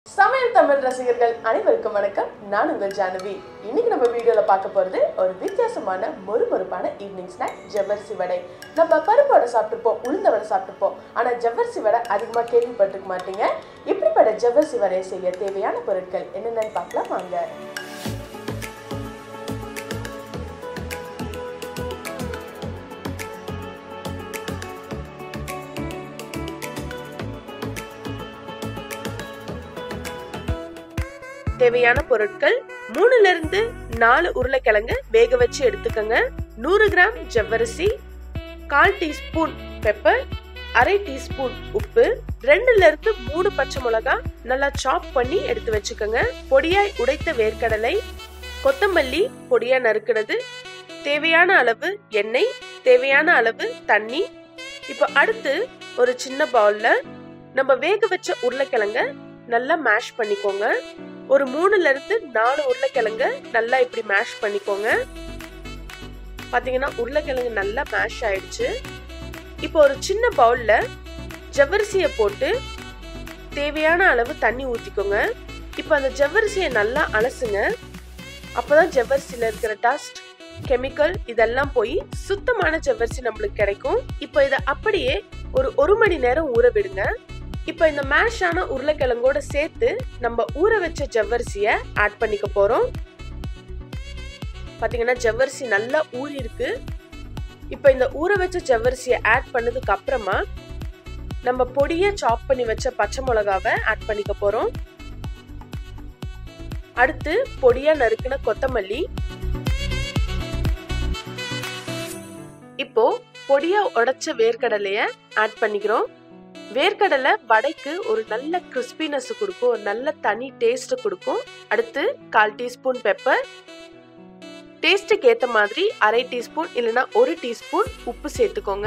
சமையல் தமிழ் ரசிகர்கள் அனைவருக்கும் வணக்கம் நான் உங்கள் ஜானவி இன்னைக்கு நம்ம வீடியோல பார்க்க போறது ஒரு வித்தியாசமான மொறுமொறுப்பான ஈவினிங் ஸ்நாக் ஜவ்வரிசி வடை நம்ம பருப்பு வடை சாப்பிட்டுருப்போம் உளுந்த வடை சாப்பிட்டுருப்போம் ஆனா ஜவ்வரிசி வடை அதிகமா கேள்விப்பட்டிருக்க மாட்டீங்க இப்படிப்பட்ட ஜவ்வரிசி வடையை செய்ய தேவையான பொருட்கள் என்னென்னு பார்க்கலாம் வாங்க தேவையான பொருட்கள் மூணுல இருந்து நாலு உருளைக்கிழங்கு வேக வச்சு எடுத்துக்கோங்க நூறு கிராம் ஜவ்வரிசி கால் டீஸ்பூன் பெப்பர் அரை டீஸ்பூன் உப்பு ரெண்டுல இருந்து மூணு பச்சை மிளகா நல்லா சாப் பண்ணி எடுத்து வச்சுக்கோங்க பொடியாய் உடைத்த வேர்க்கடலை கொத்தமல்லி பொடியா நறுக்கிறது தேவையான அளவு எண்ணெய் தேவையான அளவு தண்ணி இப்போ அடுத்து ஒரு சின்ன பவுல்ல நம்ம வேக வச்ச உருளைக்கிழங்க நல்லா மேஷ் பண்ணிக்கோங்க ஒரு மூணுல இருந்து நாலு உருளைக்கிழங்கு நல்லா இப்படி மேஷ் பண்ணிக்கோங்க பாத்தீங்கன்னா உருளைக்கிழங்கு நல்லா மேஷ் ஆயிடுச்சு இப்போ ஒரு சின்ன பவுல்ல ஜவ்வரிசியை போட்டு தேவையான அளவு தண்ணி ஊத்திக்கோங்க இப்போ அந்த ஜவ்வரிசியை நல்லா அலசுங்க அப்பதான் ஜவ்வரிசியில இருக்கிற டஸ்ட் கெமிக்கல் இதெல்லாம் போய் சுத்தமான ஜவ்வரிசி நம்மளுக்கு கிடைக்கும் இப்போ இதை அப்படியே ஒரு ஒரு மணி நேரம் ஊற விடுங்க இப்போ இந்த மேஷ் ஆன உருளைக்கிழங்கோட சேர்த்து நம்ம ஊற வச்ச ஜவ்வரிசிய ஆட் பண்ணிக்க போறோம் பாத்தீங்கன்னா ஜவ்வரிசி நல்லா ஊறி இருக்கு இப்போ இந்த ஊற வச்ச ஜவ்வரிசிய ஆட் பண்ணதுக்கு அப்புறமா நம்ம பொடிய சாப் பண்ணி வச்ச பச்சை மிளகாவை ஆட் பண்ணிக்க போறோம் அடுத்து பொடியா நறுக்கின கொத்தமல்லி இப்போ பொடியா உடைச்ச வேர்க்கடலைய ஆட் பண்ணிக்கிறோம் வேர்க்கடலை வடைக்கு ஒரு நல்ல கிறிஸ்பினஸ் கொடுக்கும் ஒரு நல்ல தனி டேஸ்ட் கொடுக்கும் அடுத்து கால் டீஸ்பூன் பெப்பர் டேஸ்ட்டுக்கு ஏத்த மாதிரி அரை டீஸ்பூன் இல்லைன்னா ஒரு டீஸ்பூன் உப்பு சேர்த்துக்கோங்க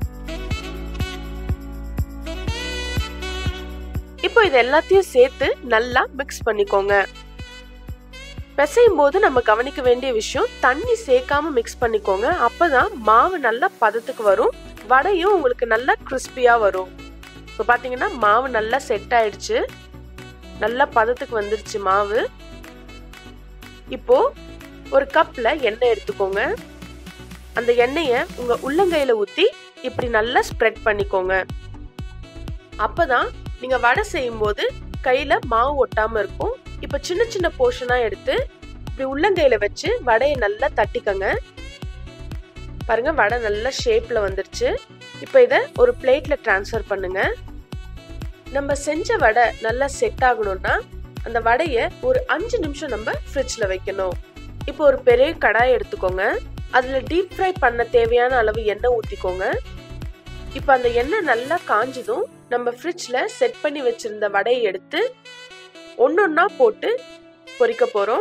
இப்போ இது எல்லாத்தையும் சேர்த்து நல்லா மிக்ஸ் பண்ணிக்கோங்க பிசையும் போது நம்ம கவனிக்க வேண்டிய விஷயம் தண்ணி சேர்க்காம மிக்ஸ் பண்ணிக்கோங்க அப்பதான் மாவு நல்லா பதத்துக்கு வரும் வடையும் உங்களுக்கு நல்லா கிறிஸ்பியா வரும் இப்போ பார்த்தீங்கன்னா மாவு நல்லா செட் ஆயிடுச்சு நல்லா பதத்துக்கு வந்துருச்சு மாவு இப்போ ஒரு கப்ல எண்ணெய் எடுத்துக்கோங்க அந்த எண்ணெயை உங்க உள்ளங்கையில ஊத்தி இப்படி நல்லா ஸ்ப்ரெட் பண்ணிக்கோங்க அப்பதான் நீங்க வடை செய்யும் போது கையில மாவு ஒட்டாம இருக்கும் இப்ப சின்ன சின்ன போர்ஷனா எடுத்து இப்படி உள்ளங்கையில வச்சு வடையை நல்லா தட்டிக்கங்க பாருங்க வடை நல்ல ஷேப்ல வந்துருச்சு இப்போ இதை ஒரு பிளேட்ல டிரான்ஸ்ஃபர் பண்ணுங்க நம்ம செஞ்ச வடை நல்லா செட் ஆகணும்னா அந்த வடையை ஒரு அஞ்சு நிமிஷம் நம்ம ஃப்ரிட்ஜ்ல வைக்கணும் இப்போ ஒரு பெரிய கடாய் எடுத்துக்கோங்க அதுல டீப் ஃப்ரை பண்ண தேவையான அளவு எண்ணெய் ஊத்திக்கோங்க இப்போ அந்த எண்ணெய் நல்லா காஞ்சதும் நம்ம ஃப்ரிட்ஜ்ல செட் பண்ணி வச்சிருந்த வடையை எடுத்து ஒன்னொன்னா போட்டு பொரிக்க போறோம்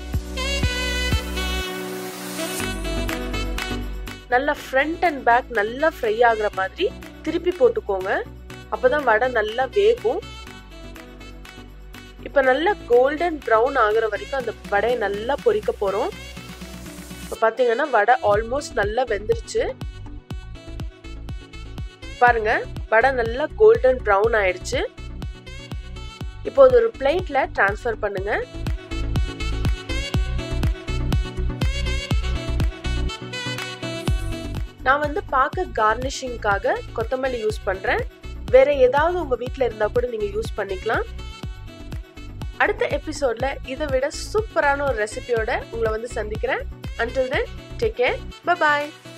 நல்லா ஃப்ரண்ட் அண்ட் பேக் நல்லா ஃப்ரை ஆகுற மாதிரி திருப்பி போட்டுக்கோங்க அப்பதான் வடை நல்லா வேகும் இப்ப நல்லா கோல்டன் ப்ரௌன் ஆகுற வரைக்கும் அந்த வடையை நல்லா பொரிக்க போறோம் இப்ப பாத்தீங்கன்னா வடை ஆல்மோஸ்ட் நல்லா வெந்துருச்சு பாருங்க வடை நல்லா கோல்டன் ப்ரௌன் ஆயிடுச்சு இப்போ அது ஒரு பிளேட்ல டிரான்ஸ்ஃபர் பண்ணுங்க நான் வந்து பார்க்க கார்னிஷிங்காக கொத்தமல்லி யூஸ் பண்றேன் வேற ஏதாவது உங்க வீட்ல இருந்தா கூட நீங்க யூஸ் பண்ணிக்கலாம் அடுத்த எபிசோட்ல இதை விட சூப்பரான ஒரு ரெசிபியோட உங்களை வந்து சந்திக்கிறேன் until then take care by